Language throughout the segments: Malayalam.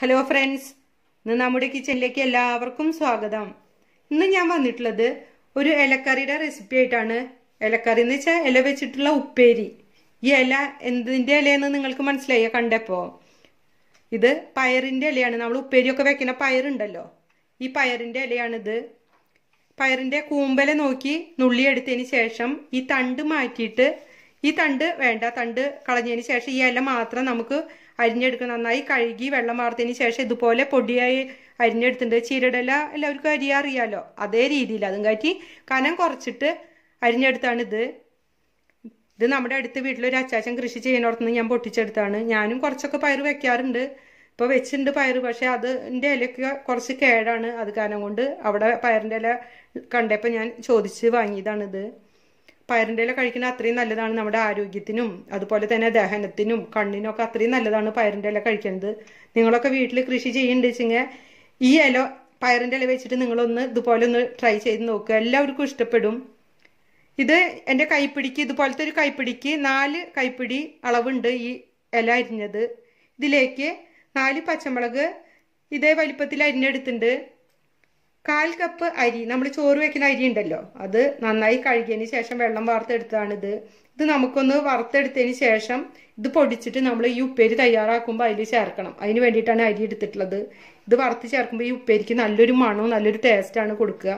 ഹലോ ഫ്രണ്ട്സ് ഇന്ന് നമ്മുടെ കിച്ചണിലേക്ക് എല്ലാവർക്കും സ്വാഗതം ഇന്ന് ഞാൻ വന്നിട്ടുള്ളത് ഒരു ഇലക്കറിയുടെ റെസിപ്പി ആയിട്ടാണ് ഇലക്കറി എന്ന് വെച്ചാൽ ഇല വെച്ചിട്ടുള്ള ഉപ്പേരി ഈ ഇല എന്തിന്റെ ഇലയെന്ന് നിങ്ങൾക്ക് മനസ്സിലായോ കണ്ടപ്പോ ഇത് പയറിന്റെ ഇലയാണ് നമ്മൾ ഉപ്പേരിയൊക്കെ വെക്കുന്ന പയറുണ്ടല്ലോ ഈ പയറിന്റെ ഇലയാണിത് പയറിന്റെ കൂമ്പല നോക്കി നുള്ളി എടുത്തതിന് ശേഷം ഈ തണ്ട് മാറ്റിയിട്ട് ഈ തണ്ട് വേണ്ട തണ്ട് കളഞ്ഞതിന് ശേഷം ഈ ഇല മാത്രം നമുക്ക് അരിഞ്ഞെടുക്കണം നന്നായി കഴുകി വെള്ളം വാർത്തതിന് ശേഷം ഇതുപോലെ പൊടിയായി അരിഞ്ഞെടുത്തിട്ടുണ്ട് ചീരടല എല്ലാവർക്കും അരി അറിയാലോ അതേ രീതിയിൽ അതും കാറ്റി കനം കുറച്ചിട്ട് അരിഞ്ഞെടുത്താണിത് ഇത് നമ്മുടെ അടുത്ത വീട്ടിലൊരു അച്ചാച്ചൻ കൃഷി ചെയ്യുന്നിടത്തുനിന്ന് ഞാൻ പൊട്ടിച്ചെടുത്താണ് ഞാനും കുറച്ചൊക്കെ പയർ വെക്കാറുണ്ട് ഇപ്പോൾ വെച്ചിട്ടുണ്ട് പയർ പക്ഷെ അതിൻ്റെ ഇലയൊക്കെ കുറച്ച് കേടാണ് അത് കാരണം കൊണ്ട് അവിടെ പയറിൻ്റെ ഇല കണ്ടപ്പോൾ ഞാൻ ചോദിച്ച് വാങ്ങിയതാണിത് പയറിൻ്റെ ഇല കഴിക്കുന്നത് അത്രയും നല്ലതാണ് നമ്മുടെ ആരോഗ്യത്തിനും അതുപോലെ തന്നെ ദഹനത്തിനും കണ്ണിനൊക്കെ അത്രയും നല്ലതാണ് പയറിൻ്റെ ഇല കഴിക്കുന്നത് നിങ്ങളൊക്കെ വീട്ടിൽ കൃഷി ചെയ്യുന്നുണ്ട് വെച്ചെങ്കിൽ ഈ ഇല പയറിൻ്റെ ഇല വെച്ചിട്ട് നിങ്ങളൊന്ന് ഇതുപോലെ ഒന്ന് ട്രൈ ചെയ്ത് നോക്കുക എല്ലാവർക്കും ഇഷ്ടപ്പെടും ഇത് എൻ്റെ കൈപ്പിടിക്ക് ഇതുപോലത്തെ ഒരു കൈപ്പിടിക്ക് നാല് കൈപ്പിടി അളവുണ്ട് ഈ ഇല അരിഞ്ഞത് ഇതിലേക്ക് നാല് പച്ചമുളക് ഇതേ വലിപ്പത്തിൽ അരിഞ്ഞെടുത്തിട്ടുണ്ട് കാൽ കപ്പ് അരി നമ്മൾ ചോറ് വെക്കുന്ന അരി ഉണ്ടല്ലോ അത് നന്നായി കഴുകിയതിന് ശേഷം വെള്ളം വാർത്തെടുത്തതാണിത് ഇത് നമുക്കൊന്ന് വറുത്തെടുത്തതിന് ശേഷം ഇത് പൊടിച്ചിട്ട് നമ്മൾ ഈ ഉപ്പേരി തയ്യാറാക്കുമ്പോൾ അതിൽ ചേർക്കണം അതിന് വേണ്ടിയിട്ടാണ് അരി എടുത്തിട്ടുള്ളത് ഇത് വറുത്ത് ചേർക്കുമ്പോൾ ഈ ഉപ്പേരിക്ക് നല്ലൊരു മണവും നല്ലൊരു ടേസ്റ്റാണ് കൊടുക്കുക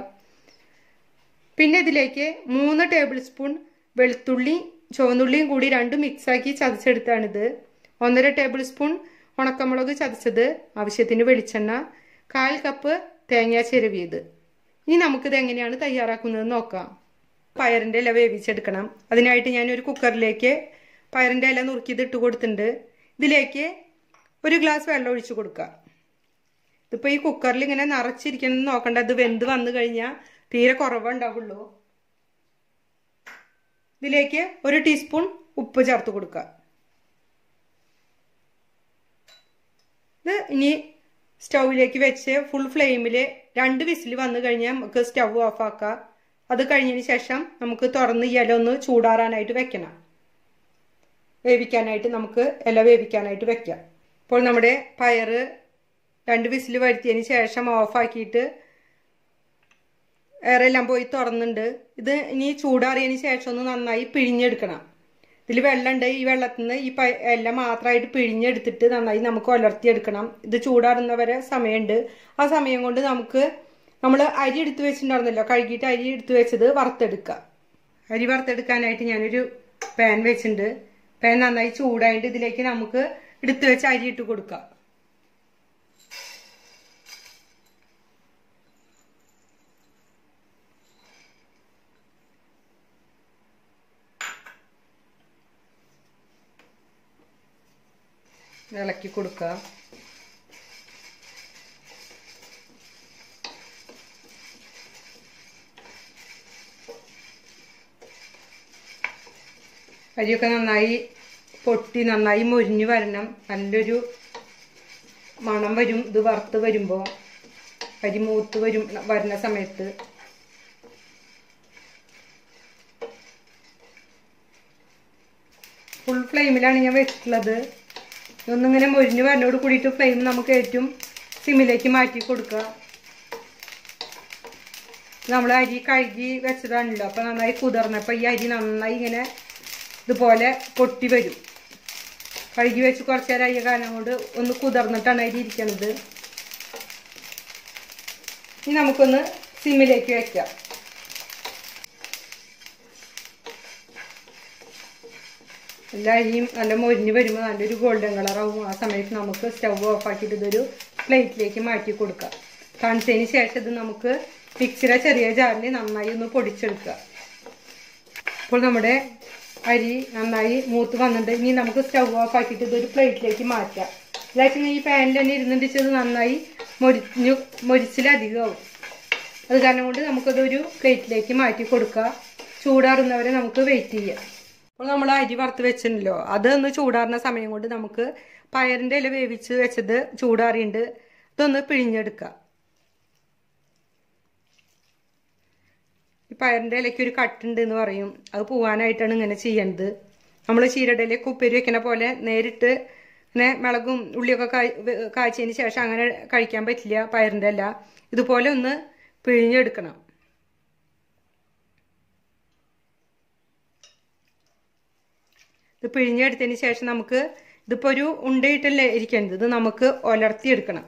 പിന്നെ ഇതിലേക്ക് മൂന്ന് ടേബിൾ സ്പൂൺ വെളുത്തുള്ളി ചുവന്നുള്ളിയും കൂടി രണ്ടും മിക്സാക്കി ചതച്ചെടുത്താണിത് ഒന്നര ടേബിൾ സ്പൂൺ ഉണക്കമുളക് ചതച്ചത് ആവശ്യത്തിന് വെളിച്ചെണ്ണ കാൽ കപ്പ് തേങ്ങ ചിരവിയത് ഇനി നമുക്കിത് എങ്ങനെയാണ് തയ്യാറാക്കുന്നത് നോക്കാം പയറിൻ്റെ ഇല വേവിച്ചെടുക്കണം അതിനായിട്ട് ഞാൻ ഒരു കുക്കറിലേക്ക് പയറിൻ്റെ ഇല നുറുക്കിയത് ഇട്ട് കൊടുത്തിട്ടുണ്ട് ഇതിലേക്ക് ഒരു ഗ്ലാസ് വെള്ളം ഒഴിച്ചു കൊടുക്കുക ഇതിപ്പോൾ ഈ കുക്കറിൽ ഇങ്ങനെ നിറച്ചിരിക്കണം നോക്കണ്ട ഇത് വെന്ത് വന്നു കഴിഞ്ഞാൽ തീരെ കുറവുണ്ടാവുള്ളൂ ഇതിലേക്ക് ഒരു ടീസ്പൂൺ ഉപ്പ് ചേർത്ത് കൊടുക്കുക ഇത് ഇനി സ്റ്റൗവിലേക്ക് വെച്ച് ഫുൾ ഫ്ലെയിമിൽ രണ്ട് വിസിൽ വന്നു കഴിഞ്ഞാൽ നമുക്ക് സ്റ്റൗ ഓഫ് ആക്കാം അത് കഴിഞ്ഞതിന് ശേഷം നമുക്ക് തുറന്ന് ഇല ഒന്ന് ചൂടാറാനായിട്ട് വെക്കണം വേവിക്കാനായിട്ട് നമുക്ക് ഇല വേവിക്കാനായിട്ട് വെക്കാം ഇപ്പോൾ നമ്മുടെ പയറ് രണ്ട് വിസിൽ വരുത്തിയതിന് ശേഷം ഓഫാക്കിയിട്ട് എയറെല്ലാം പോയി തുറന്നുണ്ട് ഇത് ഇനി ചൂടാറിയതിന് ശേഷം ഒന്ന് നന്നായി പിഴിഞ്ഞെടുക്കണം ഇതിൽ വെള്ളമുണ്ട് ഈ വെള്ളത്തിൽ നിന്ന് ഈ എല്ലാം മാത്രമായിട്ട് പിഴിഞ്ഞെടുത്തിട്ട് നന്നായി നമുക്ക് ഒലർത്തിയെടുക്കണം ഇത് ചൂടാറുന്നവരെ സമയമുണ്ട് ആ സമയം കൊണ്ട് നമുക്ക് നമ്മൾ അരി എടുത്തു വെച്ചിട്ടുണ്ടായിരുന്നല്ലോ കഴുകിയിട്ട് അരി എടുത്തു വെച്ചത് വറുത്തെടുക്കുക അരി വറുത്തെടുക്കാനായിട്ട് ഞാനൊരു പാൻ വെച്ചിട്ടുണ്ട് പാൻ നന്നായി ചൂടായിട്ട് ഇതിലേക്ക് നമുക്ക് എടുത്തു വെച്ച് അരി ഇട്ട് കൊടുക്കാം ഇളക്കി കൊടുക്കുക അരിയൊക്കെ നന്നായി പൊട്ടി നന്നായി മൊരിഞ്ഞു വരണം നല്ലൊരു മണം വരും ഇത് വറുത്ത് വരുമ്പോൾ അരി മൂത്ത് വരും വരുന്ന സമയത്ത് ഫുൾ ഫ്ലെയിമിലാണ് ഞാൻ വെച്ചിട്ടുള്ളത് ഇതൊന്നിങ്ങനെ മൊരിഞ്ഞ് വരനോട് കൂടിയിട്ട് ഫ്ലെയിം നമുക്ക് ഏറ്റവും സിമ്മിലേക്ക് മാറ്റി കൊടുക്കുക നമ്മൾ അരി കഴുകി വെച്ചതാണല്ലോ അപ്പം നന്നായി കുതിർന്നപ്പോൾ ഈ അരി നന്നായി ഇങ്ങനെ ഇതുപോലെ പൊട്ടി വരും കഴുകി വെച്ച് കുറച്ച് നേരം അയ്യ കാലം കൊണ്ട് ഒന്ന് കുതിർന്നിട്ടാണ് അരി ഇരിക്കണത് ഇനി നമുക്കൊന്ന് സിമ്മിലേക്ക് വെക്കാം എല്ലാ അരിയും നല്ല മൊരിഞ്ഞ് വരുമ്പോൾ നല്ലൊരു ഗോൾഡൻ കളറാവും ആ സമയത്ത് നമുക്ക് സ്റ്റവ് ഓഫ് ആക്കിയിട്ട് ഇതൊരു പ്ലേറ്റിലേക്ക് മാറ്റി കൊടുക്കാം തണുത്തതിന് ശേഷം ഇത് നമുക്ക് മിക്സിയുടെ ചെറിയ ജാറിൽ നന്നായി ഒന്ന് പൊടിച്ചെടുക്കുക അപ്പോൾ നമ്മുടെ അരി നന്നായി മൂത്ത് വന്നിട്ട് ഇനി നമുക്ക് സ്റ്റവ് ഓഫ് ആക്കിയിട്ട് ഇതൊരു പ്ലേറ്റിലേക്ക് മാറ്റാം ഇതായിട്ട് ഈ പാനിൽ തന്നെ ഇരുന്നിട്ട് നന്നായി മൊരിഞ്ഞു മൊരിച്ചിലധികമാവും അത് കാരണം കൊണ്ട് നമുക്കതൊരു പ്ലേറ്റിലേക്ക് മാറ്റി കൊടുക്കുക ചൂടാറുന്നവരെ നമുക്ക് വെയിറ്റ് ചെയ്യാം അപ്പോൾ നമ്മൾ അരി വറുത്ത് വെച്ചിട്ടുണ്ടല്ലോ അത് ഒന്ന് ചൂടാറുന്ന സമയം കൊണ്ട് നമുക്ക് പയറിൻ്റെ ഇല വേവിച്ച് വെച്ചത് ചൂടാറിയുണ്ട് ഇതൊന്ന് പിഴിഞ്ഞെടുക്കുക ഈ പയറിൻ്റെ ഇലയ്ക്ക് ഒരു കട്ടുണ്ട് എന്ന് പറയും അത് പോവാനായിട്ടാണ് ഇങ്ങനെ ചെയ്യേണ്ടത് നമ്മൾ ചീരടയിലേക്ക് ഉപ്പേരി വെക്കണ പോലെ നേരിട്ട് ഇങ്ങനെ മുളകും ഉള്ളിയൊക്കെ കായ്- വെ- കാച്ചിയതിന് ശേഷം അങ്ങനെ കഴിക്കാൻ പറ്റില്ല പയറിൻ്റെ ഇല ഇതുപോലെ ഒന്ന് പിഴിഞ്ഞെടുക്കണം ഇത് പിഴിഞ്ഞെടുത്തതിന് ശേഷം നമുക്ക് ഇതിപ്പോൾ ഒരു ഉണ്ടയിട്ടല്ലേ ഇരിക്കുന്നത് ഇത് നമുക്ക് ഒലർത്തിയെടുക്കണം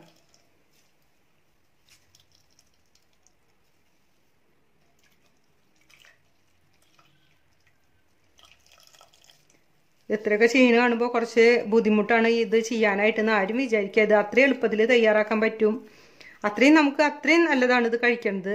ഇത്രയൊക്കെ ചെയ്യുന്ന കാണുമ്പോൾ കുറച്ച് ബുദ്ധിമുട്ടാണ് ഇത് ചെയ്യാനായിട്ടെന്ന് ആരും വിചാരിക്കുക ഇത് അത്രയും എളുപ്പത്തിൽ തയ്യാറാക്കാൻ പറ്റും അത്രയും നമുക്ക് അത്രയും നല്ലതാണ് ഇത് കഴിക്കുന്നത്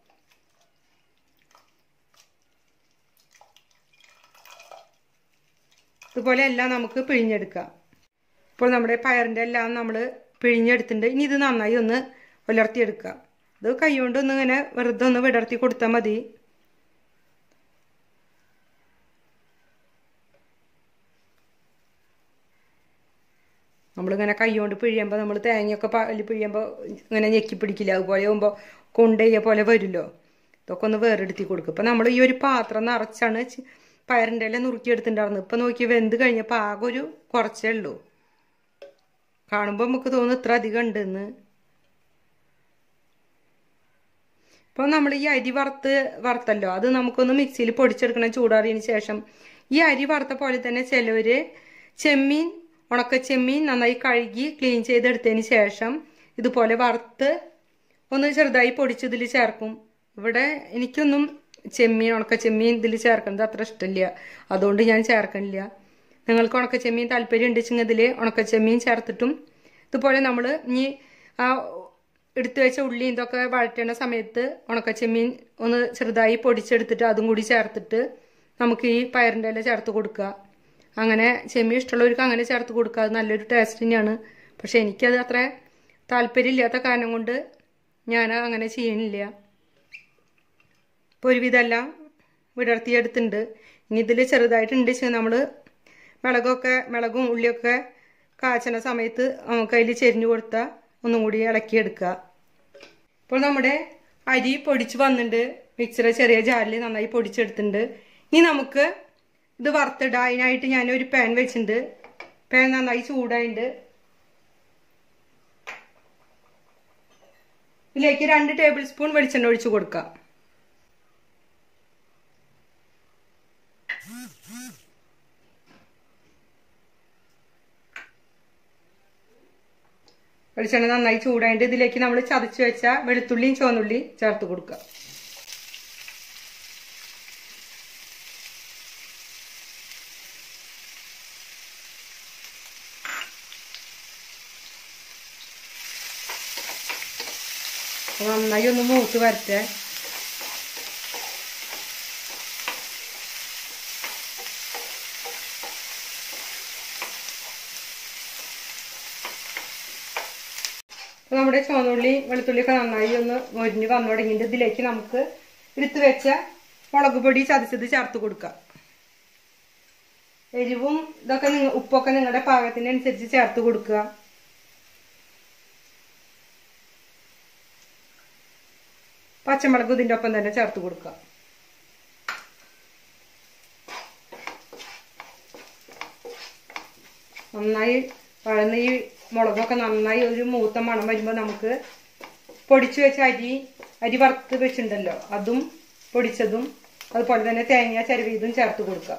ഇതുപോലെ എല്ലാം നമുക്ക് പിഴിഞ്ഞെടുക്കാം ഇപ്പോൾ നമ്മുടെ പയറിൻ്റെ എല്ലാം നമ്മൾ പിഴിഞ്ഞെടുത്തിട്ടുണ്ട് ഇനി ഇത് നന്നായി ഒന്ന് ഉലർത്തിയെടുക്കുക ഇത് കൈകൊണ്ട് ഒന്ന് ഇങ്ങനെ വെറുതെ ഒന്ന് വിടർത്തി കൊടുത്താൽ മതി നമ്മളിങ്ങനെ കൈകൊണ്ട് പിഴിയുമ്പോൾ നമ്മൾ തേങ്ങയൊക്കെ പാലിൽ പിഴിയുമ്പോൾ ഇങ്ങനെ ഞെക്കി പിടിക്കില്ല അതുപോലെ ആകുമ്പോൾ കൊണ്ടുപോയ പോലെ വരുമല്ലോ ഇതൊക്കെ ഒന്ന് വേറെടുത്തി കൊടുക്കും ഇപ്പം നമ്മൾ ഈ ഒരു പാത്രം നിറച്ചാണ് ചി- പയറിൻ്റെ എല്ലാം നുറുക്കിയെടുത്തിട്ടുണ്ടായിരുന്നത് ഇപ്പം നോക്കി വെന്ത് കഴിഞ്ഞപ്പോൾ ആകെ ഒരു കുറച്ചേ ഉള്ളൂ കാണുമ്പോൾ നമുക്ക് തോന്നും ഇത്ര അധികം ഉണ്ടെന്ന് ഇപ്പോൾ നമ്മൾ ഈ അരി വറുത്ത് വറുത്തല്ലോ അത് നമുക്കൊന്ന് മിക്സിയിൽ പൊടിച്ചെടുക്കണം ചൂടാറിയതിന് ശേഷം ഈ അരി വറുത്ത പോലെ തന്നെ ചിലവർ ചെമ്മീൻ ഉണക്ക ചെമ്മീൻ നന്നായി കഴുകി ക്ലീൻ ചെയ്തെടുത്തതിന് ശേഷം ഇതുപോലെ വറുത്ത് ഒന്ന് ചെറുതായി പൊടിച്ച് ഇതിൽ ചേർക്കും ഇവിടെ എനിക്കൊന്നും ചെമ്മീൻ ഉണക്ക ചെമ്മീൻ ഇതിൽ ചേർക്കുന്നത് അത്ര ഇഷ്ടമില്ല അതുകൊണ്ട് ഞാൻ ചേർക്കണില്ല നിങ്ങൾക്ക് ഉണക്ക ചെമ്മീൻ താല്പര്യം ഉണ്ടെച്ചെങ്കിൽ ഇതിൽ ഉണക്ക ചെമ്മീൻ ചേർത്തിട്ടും ഇതുപോലെ നമ്മൾ ഇനി ആ എടുത്തു വെച്ച ഉള്ളി ഇതൊക്കെ വഴറ്റണ സമയത്ത് ഉണക്ക ചെമ്മീൻ ഒന്ന് ചെറുതായി പൊടിച്ചെടുത്തിട്ട് അതും കൂടി ചേർത്തിട്ട് നമുക്ക് ഈ പയറിൻ്റെ ഇല ചേർത്ത് കൊടുക്കുക അങ്ങനെ ചെമ്മീൻ ഇഷ്ടമുള്ളവർക്ക് അങ്ങനെ ചേർത്ത് കൊടുക്കുക അത് നല്ലൊരു ടേസ്റ്റ് തന്നെയാണ് പക്ഷെ എനിക്കത് അത്ര താല്പര്യമില്ലാത്ത കാരണം കൊണ്ട് ഞാൻ അങ്ങനെ ചെയ്യണില്ല ഇപ്പോൾ ഒരുവിധമെല്ലാം വിടർത്തിയെടുത്തിട്ടുണ്ട് ഇനി ഇതിൽ ചെറുതായിട്ടുണ്ട് വെച്ചാൽ നമ്മൾ മിളകൊക്കെ മിളകും ഉള്ളിയൊക്കെ കാച്ചണ സമയത്ത് നമുക്ക് അതിൽ ചെരിഞ്ഞു കൊടുത്താൽ ഒന്നും കൂടി ഇളക്കിയെടുക്കുക ഇപ്പോൾ നമ്മുടെ അരി പൊടിച്ച് വന്നിട്ടുണ്ട് മിക്സിയുടെ ചെറിയ ജാറിൽ നന്നായി പൊടിച്ചെടുത്തിട്ടുണ്ട് ഇനി നമുക്ക് ഇത് വറുത്തിടാം അതിനായിട്ട് ഞാൻ ഒരു പാൻ വെച്ചിട്ടുണ്ട് പാൻ നന്നായി ചൂടായിട്ടുണ്ട് ഇതിലേക്ക് രണ്ട് ടേബിൾ സ്പൂൺ വെളിച്ചെണ്ണ ഒഴിച്ചു കൊടുക്കാം വെളിച്ചെണ്ണ നന്നായി ചൂടായിട്ട് ഇതിലേക്ക് നമ്മൾ ചതച്ച് വെച്ച വെളുത്തുള്ളിയും ചുവന്നുള്ളിയും ചേർത്ത് കൊടുക്കുക നന്നായി ഒന്ന് മൂത്ത് വരട്ടെ അപ്പൊ നമ്മുടെ ചുവന്നുള്ളി വെളുത്തുള്ളിയൊക്കെ നന്നായി ഒന്ന് മൊരിഞ്ഞ് വന്നു തുടങ്ങിയിട്ട് ഇതിലേക്ക് നമുക്ക് എടുത്ത് വെച്ച മുളക് പൊടി ചതച്ചത് ചേർത്ത് കൊടുക്കാം എരിവും ഇതൊക്കെ നിങ്ങ ഉപ്പൊക്കെ നിങ്ങളുടെ പാകത്തിനനുസരിച്ച് ചേർത്ത് കൊടുക്കുക പച്ചമുളക് ഇതിൻ്റെ ഒപ്പം തന്നെ ചേർത്ത് കൊടുക്കുക നന്നായി വഴന്ന് ഈ മുളകൊക്കെ നന്നായി ഒരു മൂത്ത മണം വരുമ്പോൾ നമുക്ക് പൊടിച്ചു വെച്ച അരി അരി വറുത്ത് വെച്ചിട്ടുണ്ടല്ലോ അതും പൊടിച്ചതും അതുപോലെ തന്നെ തേങ്ങ ചരുവീതും ചേർത്ത് കൊടുക്കുക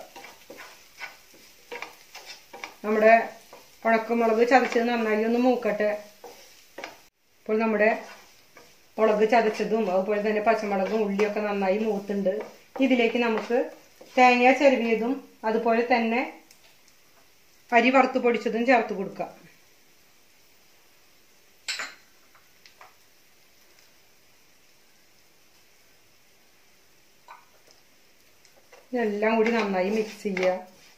നമ്മുടെ ഉണക്കമുളക് ചതച്ചത് നന്നായി ഒന്ന് മൂക്കട്ടെ ഇപ്പോൾ നമ്മുടെ മുളക് ചതച്ചതും അതുപോലെ തന്നെ പച്ചമുളകും ഉള്ളിയൊക്കെ നന്നായി മൂത്തുണ്ട് ഇതിലേക്ക് നമുക്ക് തേങ്ങ ചെരുവിയതും അതുപോലെ തന്നെ അരി വറുത്ത് പൊടിച്ചതും ചേർത്ത് കൊടുക്കാം ഇതെല്ലാം കൂടി നന്നായി മിക്സ് ചെയ്യുക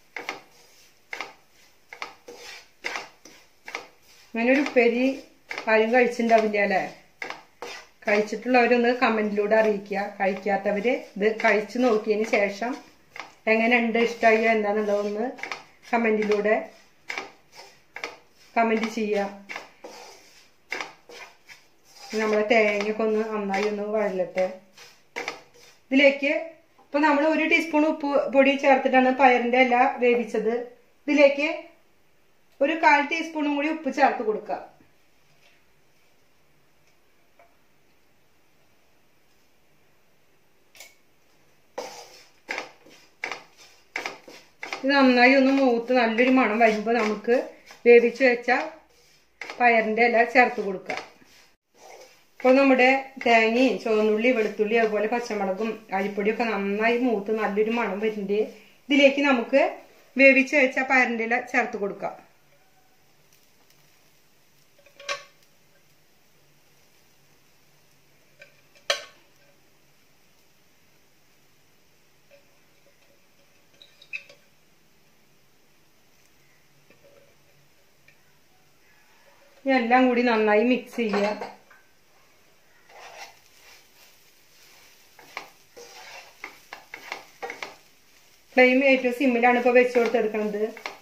അങ്ങനെ ഒരു ഉപ്പേരി ആരും കഴിച്ചിട്ടുണ്ടാവില്ല അല്ലേ കഴിച്ചിട്ടുള്ളവരൊന്ന് കമന്റിലൂടെ അറിയിക്കുക കഴിക്കാത്തവര് ഇത് കഴിച്ചു നോക്കിയതിന് ശേഷം എങ്ങനെയുണ്ട് ഇഷ്ടമായോ എന്താണെന്നുള്ളതൊന്ന് കമന്റിലൂടെ കമന്റ് ചെയ്യുക നമ്മളെ തേങ്ങയൊക്കെ ഒന്ന് നന്നായി ഒന്ന് വഴലട്ടെ ഇതിലേക്ക് ഇപ്പൊ നമ്മൾ ഒരു ടീസ്പൂൺ ഉപ്പ് പൊടി ചേർത്തിട്ടാണ് പയറിന്റെ ഇല വേവിച്ചത് ഇതിലേക്ക് ഒരു കാൽ ടീസ്പൂണും കൂടി ഉപ്പ് ചേർത്ത് കൊടുക്കുക ഇത് നന്നായി ഒന്ന് മൂത്ത് നല്ലൊരു മണം വരുമ്പോൾ നമുക്ക് വേവിച്ച് വെച്ച പയറിൻ്റെ ഇല ചേർത്ത് കൊടുക്കുക ഇപ്പോൾ നമ്മുടെ തേങ്ങയും ചുവന്നുള്ളി വെളുത്തുള്ളി അതുപോലെ പച്ചമുളകും അരിപ്പൊടിയൊക്കെ നന്നായി മൂത്ത് നല്ലൊരു മണം വരുന്നുണ്ട് ഇതിലേക്ക് നമുക്ക് വേവിച്ച് വെച്ച പയറിൻ്റെ ഇല ചേർത്ത് കൊടുക്കാം എല്ലാം കൂടി നന്നായി മിക്സ് ചെയ്യുക ഫ്ലെയിം ഏറ്റവും സിമ്മിലാണ് ഇപ്പോൾ വെച്ച് കൊടുത്തെടുക്കുന്നത്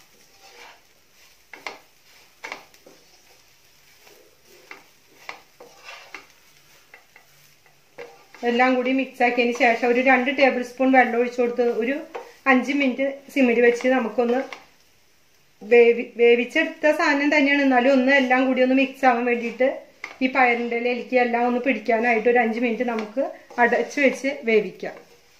എല്ലാം കൂടി മിക്സ് ആക്കിയതിന് ശേഷം ഒരു രണ്ട് ടേബിൾ സ്പൂൺ വെള്ളം ഒഴിച്ചു കൊടുത്ത് ഒരു അഞ്ച് മിനിറ്റ് സിമ്മിൽ വെച്ച് നമുക്കൊന്ന് വേവി വേവിച്ചെടുത്ത സാധനം തന്നെയാണ് എന്നാലും ഒന്ന് എല്ലാം കൂടി ഒന്ന് മിക്സ് ആവാൻ വേണ്ടിയിട്ട് ഈ പയറിൻ്റെ ഇലയ്ക്ക് എല്ലാം ഒന്ന് പിടിക്കാനായിട്ട് ഒരു അഞ്ച് മിനിറ്റ് നമുക്ക് അടച്ചു വെച്ച് വേവിക്കാം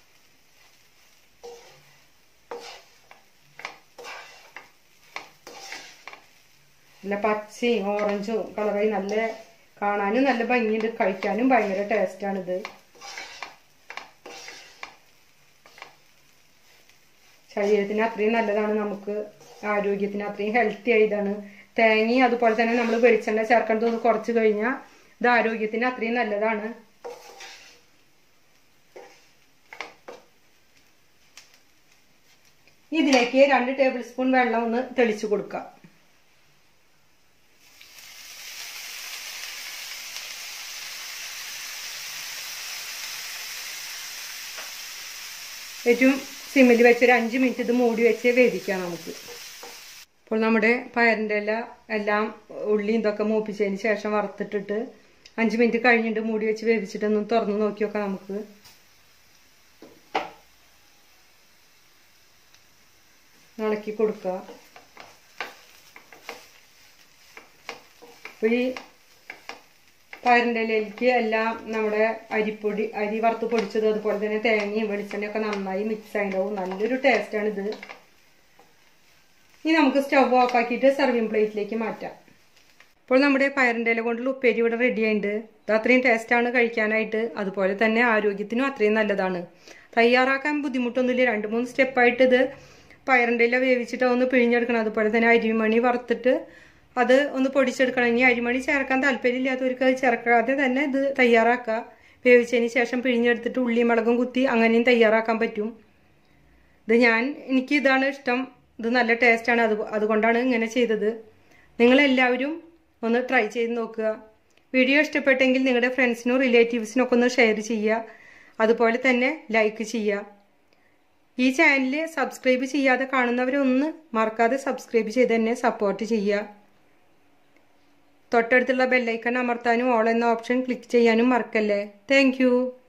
നല്ല പച്ചയും ഓറഞ്ചും കളറായി നല്ല കാണാനും നല്ല ഭംഗിയുണ്ട് കഴിക്കാനും ഭയങ്കര ടേസ്റ്റാണിത് ശരീരത്തിന് അത്രയും നല്ലതാണ് നമുക്ക് ആരോഗ്യത്തിന് അത്രയും ഹെൽത്തി ആയതാണ് തേങ്ങയും അതുപോലെ തന്നെ നമ്മൾ വെളിച്ചെണ്ണ ചേർക്കേണ്ടത് കുറച്ച് കഴിഞ്ഞാൽ ഇത് ആരോഗ്യത്തിന് അത്രയും നല്ലതാണ് ഇതിലേക്ക് രണ്ട് ടേബിൾ സ്പൂൺ വെള്ളം ഒന്ന് തെളിച്ചു കൊടുക്കാം ഏറ്റവും സിമ്മിൽ വെച്ച് ഒരു അഞ്ച് മിനിറ്റ് ഇത് മൂടി വെച്ച് വേവിക്കാം നമുക്ക് അപ്പോൾ നമ്മുടെ പയറിൻ്റെ ഇല എല്ലാം ഉള്ളി ഇതൊക്കെ മൂപ്പിച്ചതിന് ശേഷം വറുത്തിട്ടിട്ട് അഞ്ച് മിനിറ്റ് കഴിഞ്ഞിട്ട് മൂടി വെച്ച് വേവിച്ചിട്ട് ഒന്ന് തുറന്ന് നോക്കി നോക്കാം നമുക്ക് ഇളക്കി കൊടുക്കുക അപ്പോൾ ഈ പയറിൻ്റെ ഇലയിലേക്ക് എല്ലാം നമ്മുടെ അരിപ്പൊടി അരി വറുത്ത് പൊടിച്ചത് അതുപോലെ തന്നെ തേങ്ങയും വെളിച്ചെണ്ണയൊക്കെ നന്നായി മിക്സ് ആയിട്ടുണ്ടാവും നല്ലൊരു ടേസ്റ്റാണ് ഇത് ഇനി നമുക്ക് സ്റ്റവ് ഓഫ് ആക്കിയിട്ട് സർവിങ് പ്ലേറ്റിലേക്ക് മാറ്റാം ഇപ്പോൾ നമ്മുടെ പയറിൻ്റെ ഇല കൊണ്ടുള്ള ഉപ്പേരി ഇവിടെ റെഡി ആയിട്ടുണ്ട് ഇത് അത്രയും ടേസ്റ്റാണ് കഴിക്കാനായിട്ട് അതുപോലെ തന്നെ ആരോഗ്യത്തിനും അത്രയും നല്ലതാണ് തയ്യാറാക്കാൻ ബുദ്ധിമുട്ടൊന്നുമില്ല രണ്ട് മൂന്ന് സ്റ്റെപ്പായിട്ട് ഇത് പയറിൻ്റെ ഇല വേവിച്ചിട്ട് ഒന്ന് പിഴിഞ്ഞെടുക്കണം അതുപോലെ തന്നെ അരിമണി വറുത്തിട്ട് അത് ഒന്ന് പൊടിച്ചെടുക്കണം ഇനി അരിമണി ചേർക്കാൻ താല്പര്യമില്ലാത്തവർക്ക് അത് ചേർക്കാതെ തന്നെ ഇത് തയ്യാറാക്കുക വേവിച്ചതിന് ശേഷം പിഴിഞ്ഞെടുത്തിട്ട് ഉള്ളിയും മുളകും കുത്തി അങ്ങനെയും തയ്യാറാക്കാൻ പറ്റും ഇത് ഞാൻ എനിക്ക് ഇതാണ് ഇഷ്ടം ഇത് നല്ല ടേസ്റ്റാണ് അത് അതുകൊണ്ടാണ് ഇങ്ങനെ ചെയ്തത് നിങ്ങളെല്ലാവരും ഒന്ന് ട്രൈ ചെയ്ത് നോക്കുക വീഡിയോ ഇഷ്ടപ്പെട്ടെങ്കിൽ നിങ്ങളുടെ ഫ്രണ്ട്സിനും റിലേറ്റീവ്സിനും ഒക്കെ ഒന്ന് ഷെയർ ചെയ്യുക അതുപോലെ തന്നെ ലൈക്ക് ചെയ്യുക ഈ ചാനൽ സബ്സ്ക്രൈബ് ചെയ്യാതെ കാണുന്നവരൊന്ന് മറക്കാതെ സബ്സ്ക്രൈബ് ചെയ്ത് തന്നെ സപ്പോർട്ട് ചെയ്യുക തൊട്ടടുത്തുള്ള ബെല്ലൈക്കൺ അമർത്താനും ഓൾ എന്ന ഓപ്ഷൻ ക്ലിക്ക് ചെയ്യാനും മറക്കല്ലേ താങ്ക്